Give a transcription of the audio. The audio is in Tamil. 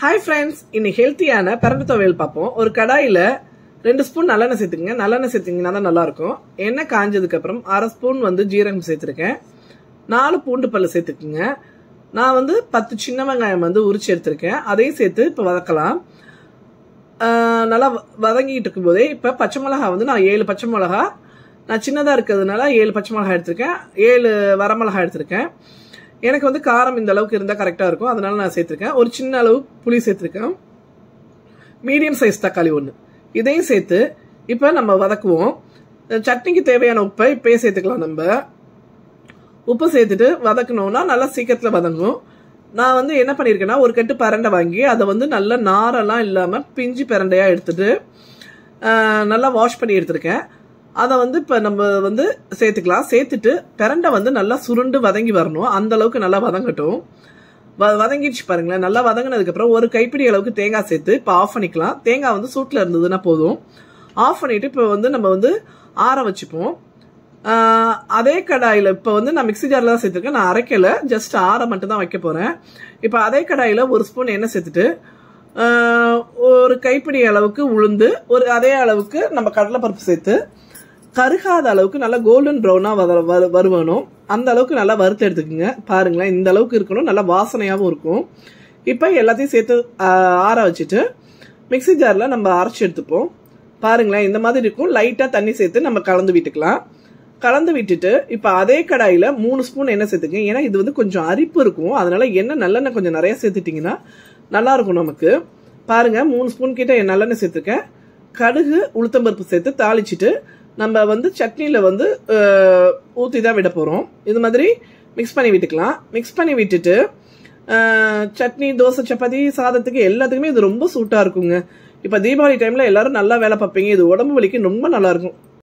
ஹாய் ஃப்ரெண்ட்ஸ் இன்னைக்கு ஹெல்த்தியான பரண்டு துவையல் பார்ப்போம் ஒரு கடாயில் ரெண்டு ஸ்பூன் நல்லெண்ணெய் சேர்த்துக்கங்க நல்லெண்ணெய் சேர்த்திங்கன்னா தான் நல்லா இருக்கும் எண்ணெய் காஞ்சதுக்கு அப்புறம் அரை ஸ்பூன் வந்து ஜீரகம் சேர்த்துருக்கேன் நாலு பூண்டு பல்லு சேர்த்துக்குங்க நான் வந்து பத்து சின்ன வெங்காயம் வந்து உரிச்சு எடுத்திருக்கேன் அதையும் சேர்த்து இப்போ வதக்கலாம் ஆஹ் நல்லா வ- வதங்கிட்டு இருக்கும்போதே இப்போ பச்சை மிளகா வந்து நான் ஏழு பச்சை மிளகா நான் சின்னதாக இருக்கிறதுனால ஏழு பச்சை மிளகா எடுத்திருக்கேன் ஏழு வரமிளகா எடுத்திருக்கேன் எனக்கு வந்து காரம் இந்த அளவுக்கு இருந்தால் கரெக்டாக இருக்கும் அதனால நான் சேர்த்துருக்கேன் ஒரு சின்ன அளவு புளி சேர்த்துருக்கேன் மீடியம் சைஸ் தக்காளி ஒன்று இதையும் சேர்த்து இப்போ நம்ம வதக்குவோம் சட்னிக்கு தேவையான உப்பை இப்பயே சேர்த்துக்கலாம் நம்ம உப்பு சேர்த்துட்டு வதக்கணும்னா நல்லா சீக்கிரத்தில் வதங்கும் நான் வந்து என்ன பண்ணியிருக்கேன்னா ஒரு கட்டு பரண்டை வாங்கி அதை வந்து நல்லா நாரெல்லாம் இல்லாமல் பிஞ்சு பரண்டையாக எடுத்துட்டு ஆஹ், நல்லா வாஷ் பண்ணி எடுத்திருக்கேன் அதை வந்து இப்போ நம்ம வந்து சேர்த்துக்கலாம் சேர்த்துட்டு பிரண்டை வந்து நல்லா சுருண்டு வதங்கி வரணும் அந்த அளவுக்கு நல்லா வதங்கட்டும் வ வதங்கிடுச்சு பாருங்களேன் நல்லா வதங்கினதுக்கப்புறம் ஒரு கைப்பிடி அளவுக்கு தேங்காய் சேர்த்து இப்போ ஆஃப் பண்ணிக்கலாம் தேங்காய் வந்து சூட்டில் இருந்ததுன்னா போதும் ஆஃப் பண்ணிட்டு இப்போ வந்து நம்ம வந்து ஆற வச்சுப்போம் ஆஹ் அதே கடாயில் இப்போ வந்து நான் மிக்ஸி ஜாரில் தான் சேர்த்துருக்கேன் நான் அரைக்கல ஜஸ்ட் ஆற மட்டும் தான் வைக்க போகிறேன் இப்போ அதே கடாயில் ஒரு ஸ்பூன் எண்ணெய் சேர்த்துட்டு ஆஹ் ஒரு கைப்பிடி அளவுக்கு உளுந்து ஒரு அதே அளவுக்கு நம்ம கடலைப்பருப்பு சேர்த்து கருகாத அளவுக்கு நல்லா கோல்டன் ப்ரௌனாக வர வரு வருவணும் அந்த அளவுக்கு நல்லா வறுத்து எடுத்துக்கோங்க பாருங்களேன் இந்த அளவுக்கு இருக்கணும் நல்லா வாசனையாகவும் இருக்கும் இப்போ எல்லாத்தையும் சேர்த்து ஆஹ் ஆற வச்சுட்டு மிக்ஸி ஜாரில் நம்ம அரைச்சி எடுத்துப்போம் பாருங்களேன் இந்த மாதிரி இருக்கும் லைட்டாக தண்ணி சேர்த்து நம்ம கலந்து விட்டுக்கலாம் கலந்து விட்டுட்டு இப்போ அதே கடாயில் மூணு ஸ்பூன் எண்ணெய் சேர்த்துக்கங்க ஏன்னா இது வந்து கொஞ்சம் அரிப்பு இருக்கும் அதனால எண்ணெய் நல்லெண்ணெய் கொஞ்சம் நிறைய சேர்த்துட்டிங்கன்னா நல்லா இருக்கும் நமக்கு பாருங்க மூணு ஸ்பூன் கிட்ட நல்லெண்ணெய் சேர்த்துருக்கேன் கடுகு உளுத்தம்பருப்பு சேர்த்து தாளிச்சிட்டு நம்ம வந்து சட்னியில் வந்து ஊற்றி தான் விட போகிறோம் இது மாதிரி மிக்ஸ் பண்ணி விட்டுக்கலாம் மிக்ஸ் பண்ணி விட்டுட்டு அஹ், சட்னி தோசை சப்பாத்தி சாதத்துக்கு எல்லாத்துக்குமே இது ரொம்ப சூட்டாக இருக்குங்க இப்போ தீபாவளி டைமில் எல்லாரும் நல்லா வேலை பார்ப்பீங்க இது உடம்பு வலிக்கு ரொம்ப நல்லா இருக்கும்